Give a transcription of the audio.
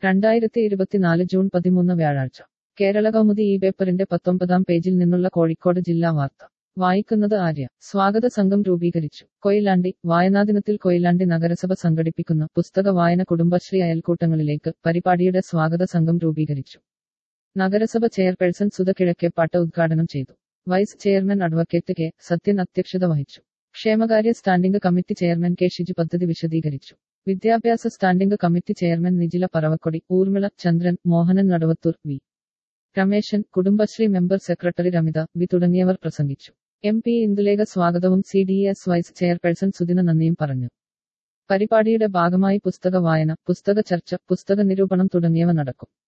രണ്ടായിരത്തി ഇരുപത്തിനാല് ജൂൺ പതിമൂന്ന് വ്യാഴാഴ്ച കേരള കൗമുദി ഈ പേപ്പറിന്റെ പത്തൊമ്പതാം പേജിൽ നിന്നുള്ള കോഴിക്കോട് ജില്ലാ വാർത്ത വായിക്കുന്നത് ആര്യ സ്വാഗത സംഘം രൂപീകരിച്ചു കൊയിലാണ്ടി വായനാദിനത്തിൽ കൊയിലാണ്ടി നഗരസഭ സംഘടിപ്പിക്കുന്ന പുസ്തക വായന കുടുംബശ്രീ അയൽക്കൂട്ടങ്ങളിലേക്ക് പരിപാടിയുടെ സ്വാഗത സംഘം രൂപീകരിച്ചു നഗരസഭ ചെയർപേഴ്സൺ സുധ കിഴക്കേപ്പാട്ട് ഉദ്ഘാടനം ചെയ്തു vice chairman advocate K Sathyan അധ്യക്ഷത വഹിച്ചു ക്ഷേമകാര്യ standing committee chairman K Shiju പദ്ധതി വിശദീകരിച്ചു വിദ്യാഭ്യാസ standing committee chairman Nijila Paravakkodi Urmila Chandran Mohanan Naduvathur V Rameshan Kudumbashree member secretary Ramitha V തുടങ്ങിയവർ പ്രസംഗിച്ചു എം പി ഇന്ദുലേഖ സ്വാഗതവും C D S vice chairperson Sudina നന്ദിയും പറഞ്ഞു പരിപാടിയുടെ ഭാഗമായി പുസ്തക വായന പുസ്തക ചർച്ച പുസ്തക നിരൂപണം തുടങ്ങിയവ നടക്കും